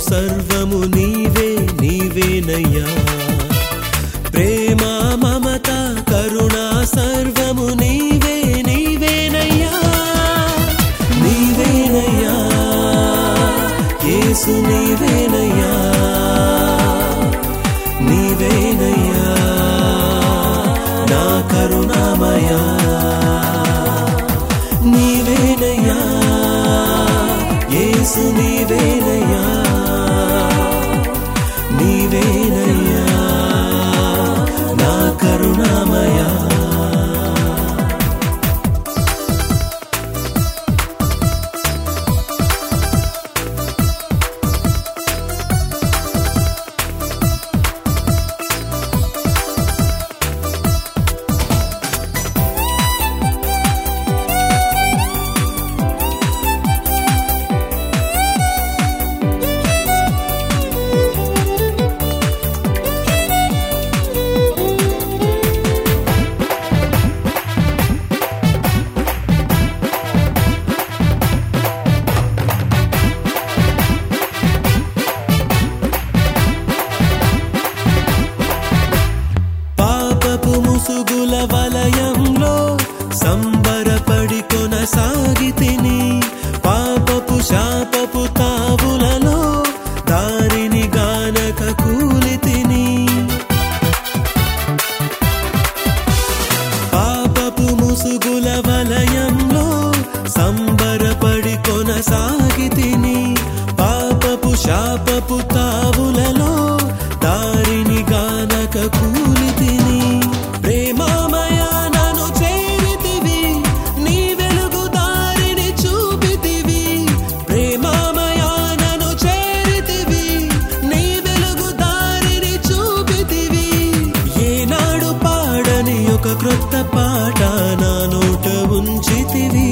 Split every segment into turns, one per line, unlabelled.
సర్వము నీవే నీవేనయ్యా ప్రేమ మమత కరుణ సర్వము నీవే నీవేనయ్యా నీవేనయ్యా యేసు నీవేనయ్యా నీవేనయ్యా నా కరుణామయా నీవేనయ్యా యేసు నీవేనయ్యా నీవేనయ్యా నా కరుణామయా పాపపు ముసుగుల వలయంలో సంబరపడి కొనసాగితిని పాపపు శాపపు తావులలో దారిని గానక కూలితిని పాపపు ముసుగుల వలయంలో సంబరపడి కొనసాగితిని పాపపు శాపపు తావులలో దారిని గానక కూలితిని ప్రేమామయ నన్ను చేరితివి నీ వెలుగు దారిని చూపితివి ప్రేమామయ నన్ను చేరితివి నీ వెలుగు దారిని చూపితివి ఏనాడు పాడని ఒక క్రొత్త పాట నా నోట ఉంచితివి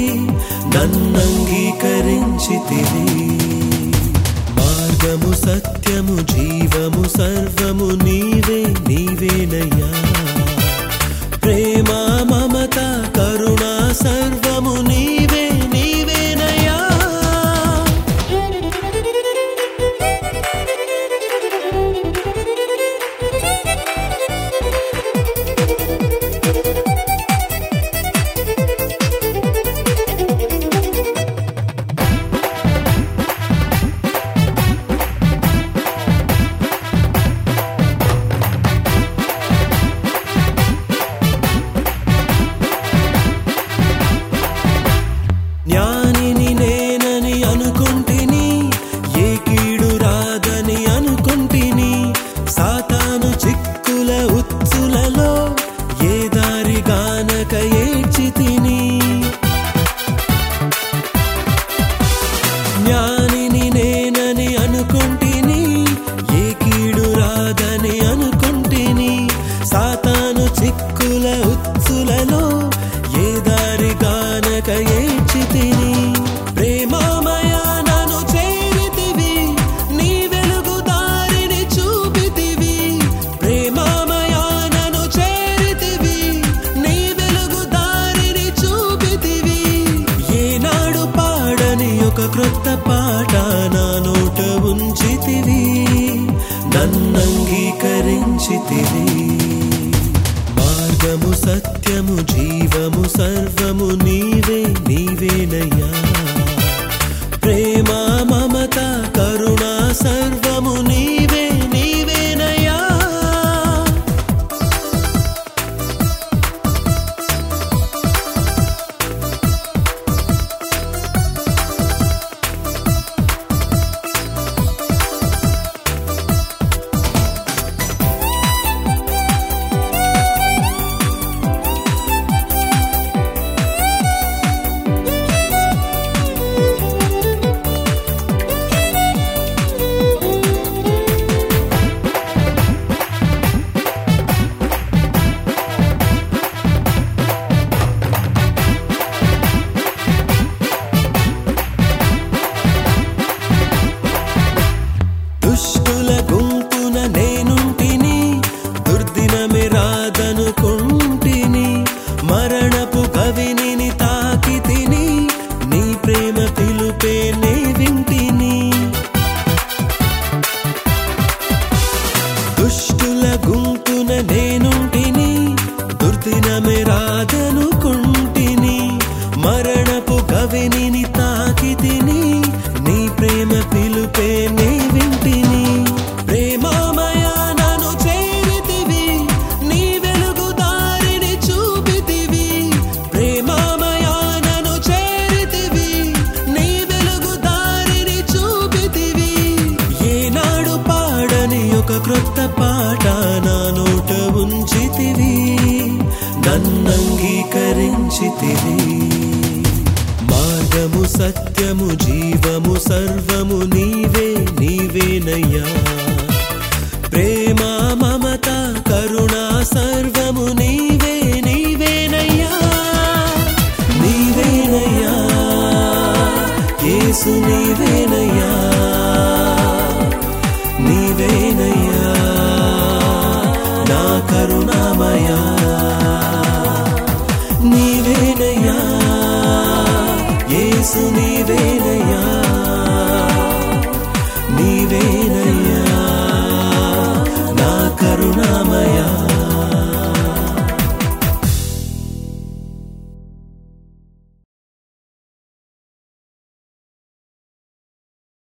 నన్నంగీకరించితివి మార్గము సత్యము జీవము సర్వము నీవే నీవేనయ్యా ప్రేమ మమత కరుణ సర్వము నీవే నీవేనయ్యా జ్ఞానిని నేనని అనుకుంటిని ఏ కీడు రాదని అనుకుంటిని సాతాను చిక్కుల ఉత్సులలో ఏ దారి గానక ఏడ్చి తిని జ్ఞానిని నేనని అనుకుంటిని ఏ కీడు రాదని అనుకుంటిని సాతాను చిక్కుల ఉత్సులలో ఏ దారి గానక ఏడ్చి తిని ప్రేమామయ నన్ను చేరితివి నీ వెలుగు దారిని చూపితివి ప్రేమామయ నన్ను చేరితివి నీ వెలుగు దారిని చూపితివి ఏనాడు పాడని ఒక క్రొత్త పాట నా నోట ఉంచితివి నన్నంగీకరించితివి మార్గము సత్యము జీవము సర్వము నీవే నీవేనయ్యా ప్రేమ మమత కరుణ సర్వము నీవే నీవేనయ్యా ఒక క్రొత్త పాట నా నోట ఉంచితివి నన్నంగీకరించితివి మార్గము సత్యము జీవము సర్వము నీవే నీవేనయ్యా ప్రేమ మమత కరుణ సర్వ